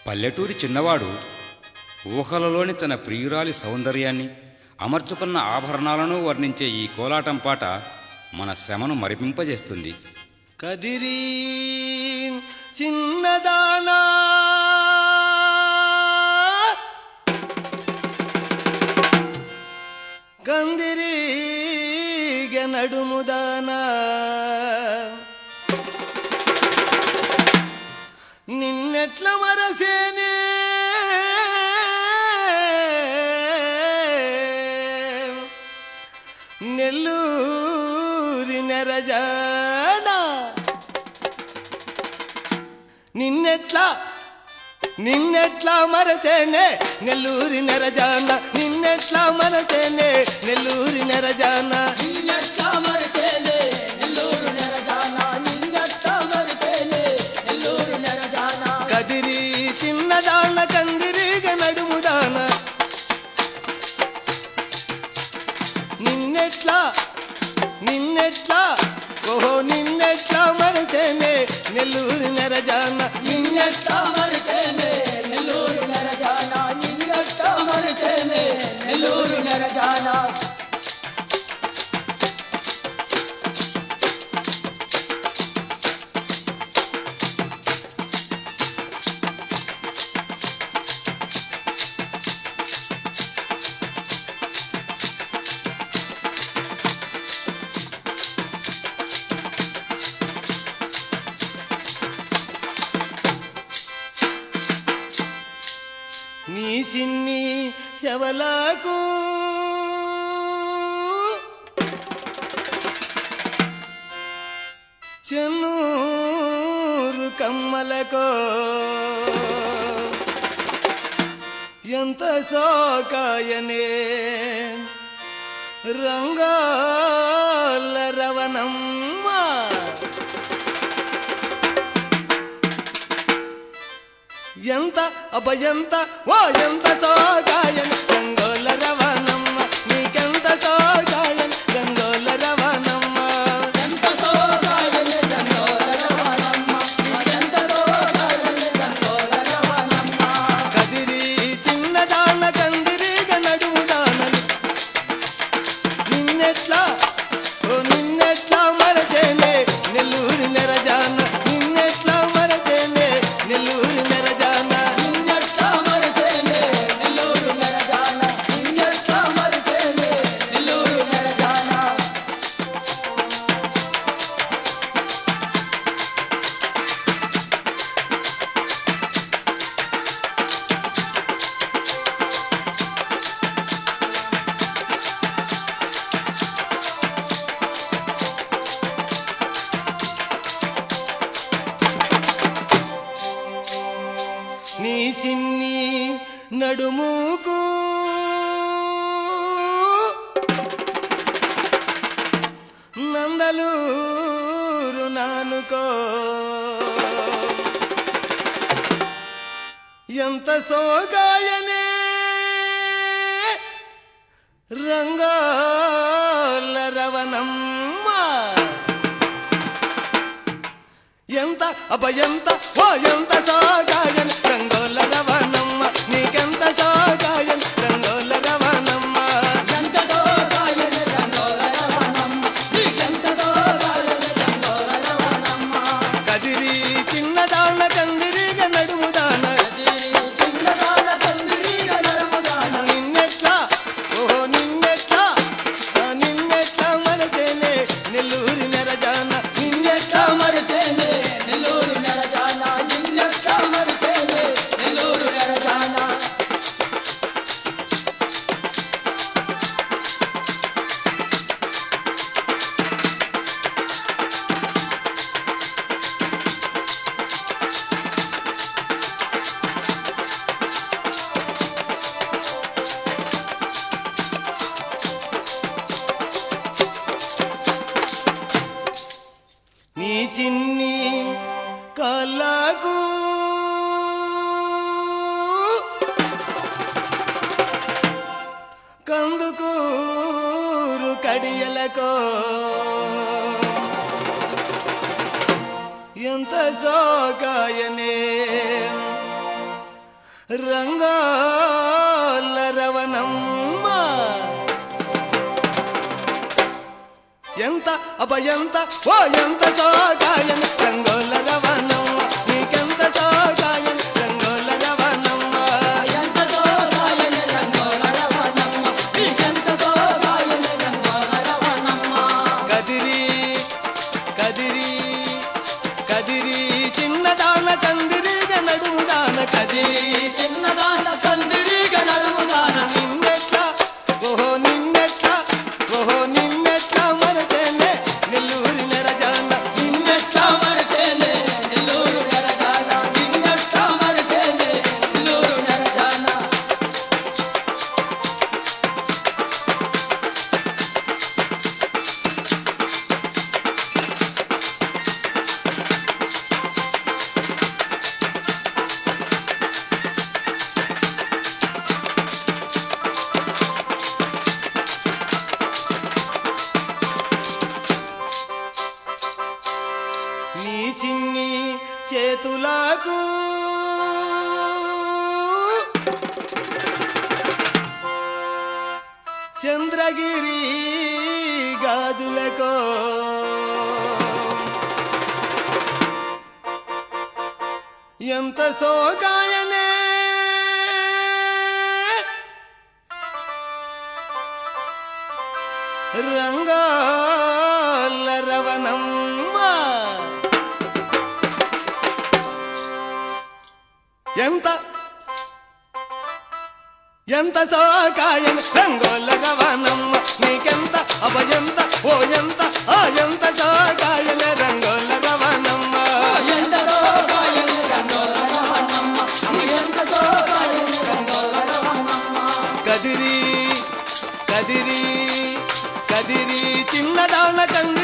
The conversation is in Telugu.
పల్లెటూరి చిన్నవాడు ఊహలలోని తన ప్రియురాలి సౌందర్యాన్ని అమర్చుకున్న ఆభరణాలను వర్ణించే ఈ కోలాటం పాట మన శ్రమను మరిపింపజేస్తుంది కదిరి చిన్నదానా కందిరిగ నడుముదానా నిన్నెట్ల మరసేనే నెల్లూరి నెరజానా నిన్నెట్లా నిన్నెట్లా మరచేనే నెల్లూరి నెరజాన నిన్నెట్లా మరచేనే నెల్లూరి నెరజాన నిన్నట్లా మరచేలే నెల్లూరు నెరజానా నిన్నట్లా మరచేలే నెల్లూరు నెరజానా కదిరి చిన్నదాన కందిరిగ నడుముదాన నిన్నెట్లా నిన్నెట్లా ఓహో నిన్నెట్లా మరచేనే నెల్లూరి నెరజాన నిన్నట్లా మరచేలే నెల్లూరు నెరజానా నిన్నట్లా మరచేలే నెల్లూరు నెరజానా నీ సిన్ని శవలకు చెన్నూరు కమ్మలకో ఎంత సోకాయనే రంగాల రవణమ్మ ఎంత అభయంత ఓ ఎంత సోగాయన్ రంగోల రవణమ్మ నీకెంత సోగాయన్ రంగోల రవణమ్మ ఎంత సోగాయనే రంగోల రవణమ్మ ఎంత సోగాయనే రంగోల రవణమ్మ కదిరి చిన్నదాన కందిరిగ నడుముదానని నిన్నెట్లా ఓ నిన్నెట్లా మరచేనే నెల్లూరి నెరజాన నిన్నెట్లా మరచేనే నెల్లూరి నెరజాన నిన్నట్లా మరచేలే నెల్లూరు నెరజానా నిన్నట్లా మరచేలే నెల్లూరు నెరజానా నీ సిన్ని నడుముకు నందలూరు నానుకో ఎంత సోగాయనే రంగాల రవణమ్మ ఎంత అభయంత ఓ ఎంత సాగాయన్ రంగోల రవణమ్మ నీకెంత సాగాయన్ రంగోల రవణమ్మ ఎంత సోగాయనే రంగోల రవణమ్మ నీకెంత సోగాయనే రంగోల రవణమ్మ కదిరి చిన్నదాన కందిరిగ నడుముదాన చిన్నదాన తండ్రిగా నరముదాన నిన్నెట్లా ఓ నిన్నెట్లా ఆ నిన్నెట్లా మనసేనే నెల్లూరి నెరజాన నిన్నెట్లా మరిచేనే నెల్లూరు నెరజానా నిన్నెట్లా మరిచేనే నెల్లూరు నెరజానా నీ చిన్ని కళ్ళకు కందుకూరు కడియలకో ఎంత సోకాయనే రంగోల రవణమ్మ ఎంత అభయంత ఓ ఎంత చోటాయన రంగోల రవణమ్మ నీకెంత చోటాయన రంగోల రవణమ్మ ఎంత సోగాయన రంగోల రవణమ్మ నీకెంత సోగాయన రంగోల రవణమ్మ కదిరి కదిరి కదిరి చిన్నదాన కందిరిగ నడుముదాన కదిరి చిన్నదాన కందిరిగా నడుముదాన నిన్నెట్లా ఓహో నిన్నెట్లా ఓహో నిన్నెట్లా మరచేనే నెల్లూరి నెరజాన నిన్నెట్లా మరచేనే నెల్లూరు నెరజాన నిన్నెట్లా మరచేనే నెల్లూరు నెరజాన నీ చిన్ని చేతులకు చంద్రగిరి గాదులకో ఎంత సోగాయనే రంగాల రవణమ్మ ఎంత ఎంత సోకాయన రంగోల రవణమ్మ నీకెంత అభయంత ఓ ఎంత ఆ ఎంత సోకాయన రంగోల రవణమ్మ ఎంత సోగాయన రంగోల రవణమ్మ ఎంత సోగాయన రంగోల రవణమ్మ కదిరి కదిరి కదిరి చిన్నదాన కంద